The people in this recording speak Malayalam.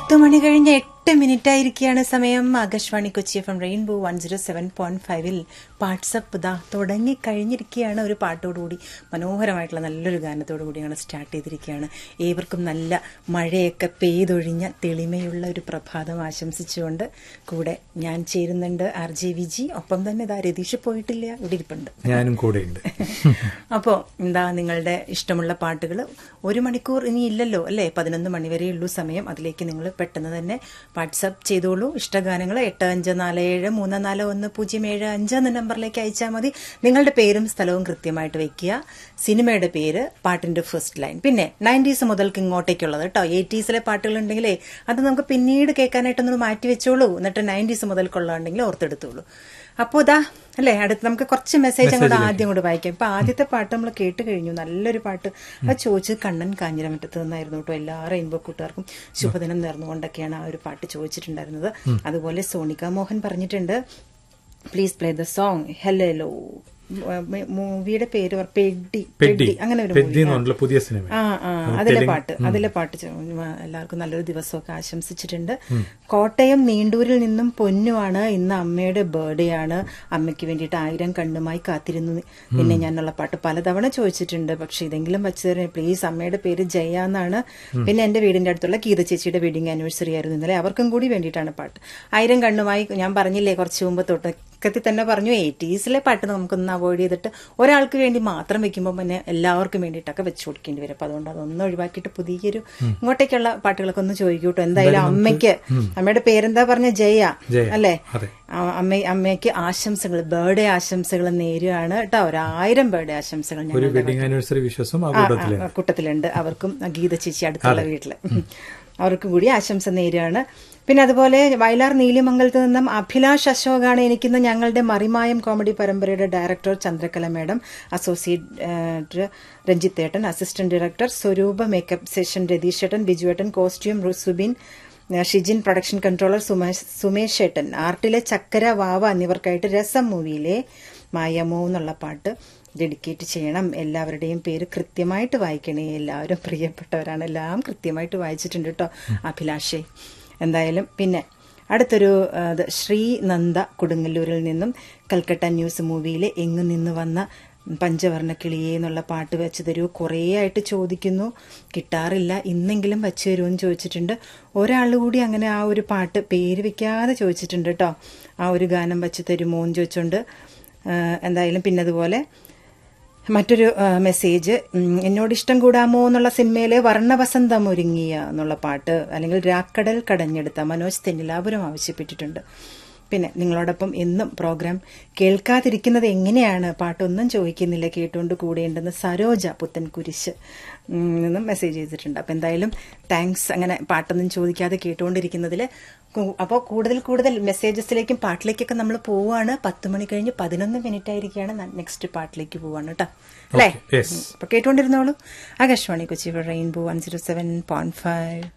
പത്ത് മണി കഴിഞ്ഞ് എട്ട് മിനിറ്റ് ആയിരിക്കുകയാണ് സമയം Akashvani Kochi F M rainbow one zero seven point ഫൈവിൽ വാട്സപ്പ് ഇതാ തുടങ്ങി കഴിഞ്ഞിരിക്കുകയാണ് ഒരു പാട്ടോടുകൂടി മനോഹരമായിട്ടുള്ള നല്ലൊരു ഗാനത്തോടു കൂടിയാണ് സ്റ്റാർട്ട് ചെയ്തിരിക്കുകയാണ് ഏവർക്കും നല്ല മഴയൊക്കെ പെയ്തൊഴിഞ്ഞ തെളിമയുള്ള ഒരു പ്രഭാതം ആശംസിച്ചുകൊണ്ട് കൂടെ ഞാൻ ചേരുന്നുണ്ട് ആർ ജെ വിജി ഒപ്പം തന്നെ ഇതാ രതീഷ് പോയിട്ടില്ല ഇവിടെ ഇരിപ്പുണ്ട് ഞാനും കൂടെയുണ്ട് അപ്പോൾ എന്താ നിങ്ങളുടെ ഇഷ്ടമുള്ള പാട്ടുകൾ ഒരു മണിക്കൂർ ഇനി ഇല്ലല്ലോ അല്ലേ പതിനൊന്ന് മണി വരെയുള്ളൂ സമയം അതിലേക്ക് നിങ്ങൾ പെട്ടെന്ന് തന്നെ വാട്സപ്പ് ചെയ്തോളൂ ഇഷ്ടഗാനങ്ങൾ എട്ട് അഞ്ച് നാല് ഏഴ് മൂന്ന് നാല് ഒന്ന് പൂജ്യം ഏഴ് അഞ്ച് എന്ന നമ്പറിലേക്ക് അയച്ചാൽ മതി നിങ്ങളുടെ പേരും സ്ഥലവും കൃത്യമായിട്ട് വെക്കുക സിനിമയുടെ പേര് പാട്ടിന്റെ ഫസ്റ്റ് ലൈൻ പിന്നെ നയൻറ്റീസ് മുതൽക്ക് ഇങ്ങോട്ടേക്കുള്ളത് കേട്ടോ എയ്റ്റീസിലെ പാട്ടുകൾ ഉണ്ടെങ്കിലേ അത് നമുക്ക് പിന്നീട് കേൾക്കാനായിട്ടൊന്ന് മാറ്റി വെച്ചോളൂ എന്നിട്ട് നയൻറ്റീസ് മുതൽക്കുള്ളതുണ്ടെങ്കിൽ ഓർത്തെടുത്തോളൂ അപ്പോൾ ഇതാ അല്ലേ അടുത്ത് നമുക്ക് കുറച്ച് മെസ്സേജ് അങ്ങോട്ട് ആദ്യം കൂടെ വായിക്കാം ഇപ്പൊ ആദ്യത്തെ പാട്ട് നമ്മൾ കേട്ട് കഴിഞ്ഞു നല്ലൊരു പാട്ട് അത് ചോദിച്ചത് കണ്ണൻ കാഞ്ഞിരമറ്റത്ത് നിന്നായിരുന്നു കേട്ടോ എല്ലാ റെയിൻബോ കൂട്ടുകാർക്കും ശുഭദിനം നേർന്നുകൊണ്ടൊക്കെയാണ് ആ ഒരു പാട്ട് ചോദിച്ചിട്ടുണ്ടായിരുന്നത് അതുപോലെ സോണിക മോഹൻ പറഞ്ഞിട്ടുണ്ട് please play the song Hello മൂവിയുടെ പേര് പറ- പെഡി പെഡി അങ്ങനെ ഒരു പെഡി movie. എന്നുള്ള പുതിയ സിനിമ ആ ആ അതിലെ പാട്ട് അതിലെ പാട്ട് ചോ- ഉം, എല്ലാവർക്കും നല്ലൊരു ദിവസമൊക്കെ ആശംസിച്ചിട്ടുണ്ട് കോട്ടയം നീണ്ടൂരിൽ നിന്നും പൊന്നുമാണ് ഇന്ന് അമ്മയുടെ ബർത്ത്ഡേ ആണ് അമ്മയ്ക്ക് വേണ്ടിയിട്ട് ആയിരം കണ്ണുമായി കാത്തിരുന്നു പിന്നെ ഞാനുള്ള പാട്ട് പലതവണ ചോദിച്ചിട്ടുണ്ട് പക്ഷെ ഇതെങ്കിലും വെച്ച് തരണേ പ്ലീസ് അമ്മയുടെ പേര് ജയ എന്നാണ് പിന്നെ എന്റെ വീടിന്റെ അടുത്തുള്ള ഗീത ചേച്ചിയുടെ വെഡിങ് ആനിവേഴ്സറി ആയിരുന്നു ഇന്നലെ അവർക്കും കൂടി വേണ്ടിയിട്ടാണ് പാട്ട് ആയിരം കണ്ണുമായി ഞാൻ പറഞ്ഞില്ലേ കുറച്ച് മുമ്പ് തുടക്കത്തിൽ തന്നെ പറഞ്ഞു എയ്റ്റീസിലെ പാട്ട് നമുക്കൊന്ന് അവോയ്ഡ് ചെയ്തിട്ട് ഒരാൾക്ക് വേണ്ടി മാത്രം വെക്കുമ്പോൾ പിന്നെ എല്ലാവർക്കും വേണ്ടിയിട്ടൊക്കെ വെച്ചു കൊടുക്കേണ്ടി വരും അപ്പൊ അതുകൊണ്ട് അതൊന്നും ഒഴിവാക്കിയിട്ട് പുതിയൊരു ഇങ്ങോട്ടേക്കുള്ള പാട്ടുകളൊക്കെ ഒന്ന് ചോദിക്കൂട്ടോ എന്തായാലും അമ്മയ്ക്ക് അമ്മയുടെ പേരെന്താ പറഞ്ഞ ജയ ജയ. അല്ലേ അതെ. ആ, അമ്മ അമ്മയ്ക്ക് ആശംസകൾ ബർത്ത്ഡേ ആശംസകൾ നേരുകയാണ് കേട്ടോ ഒരായിരം ബർത്ത്ഡേ ആശംസകൾ ഒരു ഞങ്ങളുടെ വെഡിങ് ആനിവേഴ്സറി വിശ്വാസം ആ ആ, കൂട്ടത്തില് ആ, കൂട്ടത്തിലുണ്ട് അവർക്കും ആ ഗീത ചേച്ചി അടുത്തുള്ള വീട്ടില് അവർക്കും കൂടി ആശംസ നേരുകയാണ് പിന്നെ അതുപോലെ വയലാർ നീലിമംഗലത്ത് നിന്നും അഭിലാഷ് അശോകാണ് എനിക്കിന്ന് ഞങ്ങളുടെ മറിമായം കോമഡി പരമ്പരയുടെ director Chandrakala madam associate Ranjith ഏട്ടൻ assistant director Swaroopa makeup session Ratheesh ഏട്ടൻ ബിജുവേട്ടൻ costume Subin Shijin production controller Sumesh Sumesh ഏട്ടൻ ആർട്ടിലെ ചക്കര വാവ എന്നിവർക്കായിട്ട് രസം മൂവിയിലെ മായമോ എന്നുള്ള പാട്ട് ഡെഡിക്കേറ്റ് ചെയ്യണം എല്ലാവരുടെയും പേര് കൃത്യമായിട്ട് വായിക്കണേ എല്ലാവരും പ്രിയപ്പെട്ടവരാണ് എല്ലാം കൃത്യമായിട്ട് വായിച്ചിട്ടുണ്ട് കേട്ടോ അഭിലാഷേ എന്തായാലും പിന്നെ അടുത്തൊരു ആ, ഇത് ശ്രീ നന്ദ കൊടുങ്ങല്ലൂരിൽ നിന്നും കൽക്കട്ട ന്യൂസ് മൂവിയിലെ എങ്ങു നിന്ന് വന്ന പഞ്ചവർണ്ണ കിളിയെ എന്നുള്ള പാട്ട് വെച്ച് തരൂ കുറേ ആയിട്ട് ചോദിക്കുന്നു കിട്ടാറില്ല ഇന്നെങ്കിലും വെച്ച് തരുമെന്ന് ചോദിച്ചിട്ടുണ്ട് ഒരാൾ കൂടി അങ്ങനെ ആ ഒരു പാട്ട് പേര് വെക്കാതെ ചോദിച്ചിട്ടുണ്ട് കേട്ടോ ആ ഒരു ഗാനം വെച്ച് തരുമോ എന്ന് ചോദിച്ചുകൊണ്ട് ആ, എന്തായാലും പിന്നെ അതുപോലെ മറ്റൊരു ആ, മെസ്സേജ് ഉം, എന്നോട് ഇഷ്ടം കൂടാമോ എന്നുള്ള സിനിമയിലെ വർണ്ണവസന്തം ഒരുങ്ങിയ എന്നുള്ള പാട്ട് അല്ലെങ്കിൽ രാക്കടൽ കടഞ്ഞെടുത്ത മനോജ് തെന്നിലാപുരം ആവശ്യപ്പെട്ടിട്ടുണ്ട് പിന്നെ നിങ്ങളോടൊപ്പം എന്നും പ്രോഗ്രാം കേൾക്കാതിരിക്കുന്നത് എങ്ങനെയാണ് പാട്ടൊന്നും ചോദിക്കുന്നില്ല കേട്ടുകൊണ്ട് കൂടെയുണ്ടെന്ന് സരോജ പുത്തൻ കുരിശ് ഉം, നിന്നും മെസ്സേജ് ചെയ്തിട്ടുണ്ട് അപ്പം എന്തായാലും താങ്ക്സ് അങ്ങനെ പാട്ടൊന്നും ചോദിക്കാതെ കേട്ടുകൊണ്ടിരിക്കുന്നതിൽ അപ്പോൾ കൂടുതൽ കൂടുതൽ മെസ്സേജസിലേക്കും പാട്ടിലേക്കൊക്കെ നമ്മൾ പോവുകയാണ് പത്ത് മണി കഴിഞ്ഞ് പതിനൊന്ന് മിനിറ്റ് ആയിരിക്കുകയാണ് നെക്സ്റ്റ് പാട്ടിലേക്ക് പോവാണ് കേട്ടോ അല്ലേ Okay, yes. അപ്പൊ കേട്ടുകൊണ്ടിരുന്നോളൂ Akashvani Kochi rainbow one zero seven point five